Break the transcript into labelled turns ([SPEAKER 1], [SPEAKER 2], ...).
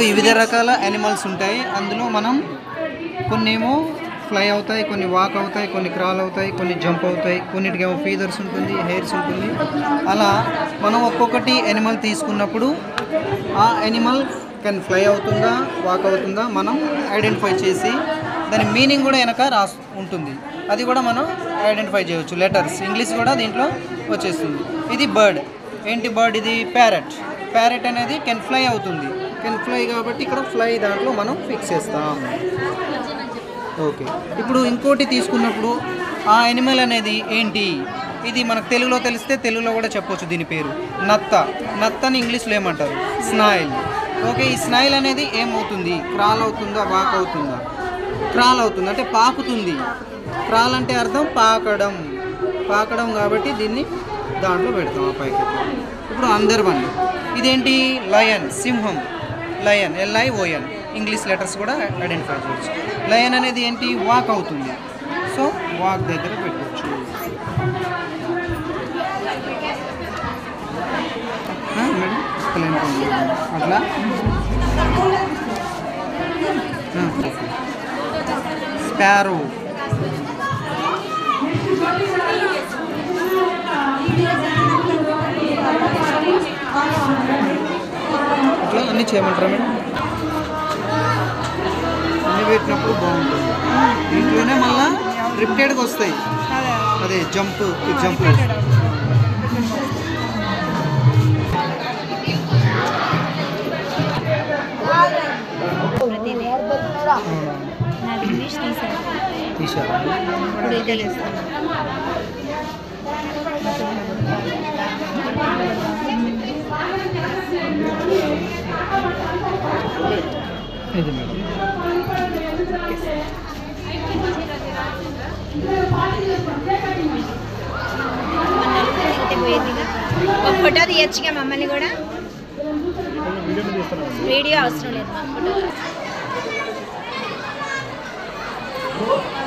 [SPEAKER 1] వివిధ రకాల యానిమల్స్ ఉంటాయి అందులో మనం కొన్ని ఏమో ఫ్లై అవుతాయి కొన్ని వాక్ అవుతాయి కొన్ని క్రాల్ అవుతాయి కొన్ని జంప్ అవుతాయి కొన్నిటికేమో ఫీదర్స్ ఉంటుంది హెయిర్స్ ఉంటుంది అలా మనం ఒక్కొక్కటి యానిమల్ తీసుకున్నప్పుడు ఆ యానిమల్ కెన్ ఫ్లై అవుతుందా వాక్ అవుతుందా మనం ఐడెంటిఫై చేసి దాని మీనింగ్ కూడా వెనక రాస్ ఉంటుంది అది కూడా మనం ఐడెంటిఫై చేయవచ్చు లెటర్స్ ఇంగ్లీష్ కూడా దీంట్లో వచ్చేస్తుంది ఇది బర్డ్ ఏంటి బర్డ్ ఇది ప్యారెట్ ప్యారెట్ అనేది కెన్ ఫ్లై అవుతుంది కెన్ ఫ్లై కాబట్టి ఇక్కడ ఫ్లై దాంట్లో మనం ఫిక్స్ చేస్తాం ఓకే ఇప్పుడు ఇంకోటి తీసుకున్నప్పుడు ఆ ఎనిమల్ అనేది ఏంటి ఇది మనకు తెలుగులో తెలిస్తే తెలుగులో కూడా చెప్పొచ్చు దీని పేరు నత్త నత్తని ఇంగ్లీష్లో ఏమంటారు స్నాయిల్ ఓకే ఈ స్నాయిల్ అనేది ఏమవుతుంది క్రాల్ అవుతుందా వాక్ అవుతుందా క్రాల్ అవుతుంది అంటే పాకుతుంది క్రాల్ అంటే అర్థం పాకడం పాకడం కాబట్టి దీన్ని దాంట్లో పెడతాం ఆ పైకి ఇప్పుడు అందర్ వన్ ఇదేంటి లయన్ సింహం lion L I O N English letters కూడా ఐడెంటిఫై చేయొచ్చు లయన్ అనేది ఏంటి వాక్ అవుతుంది సో వాక్ దగ్గర పెట్టవచ్చు ఆ, మేడం క్లెయిమ్ పండి. అట్లా స్పారో అట్లా అన్నీ చేయమంటారా మేడం అన్నీ పెట్టినప్పుడు బాగుంటుంది దీంట్లోనే మళ్ళా రిపీటెడ్గా వస్తాయి అదే జంప్ జంప్
[SPEAKER 2] ప్రతిదీ నాది ఇంగ్లీష్ తీసాను
[SPEAKER 1] తీసారా
[SPEAKER 2] ఇప్పుడు ఇదే చేస్తాను
[SPEAKER 1] ఇది మేడం
[SPEAKER 2] అయితే పోయేదిగా ఒక ఫోటో తీయచ్చుగా మమ్మల్ని కూడా వీడియో అవసరం లేదు మాకు ఫోటో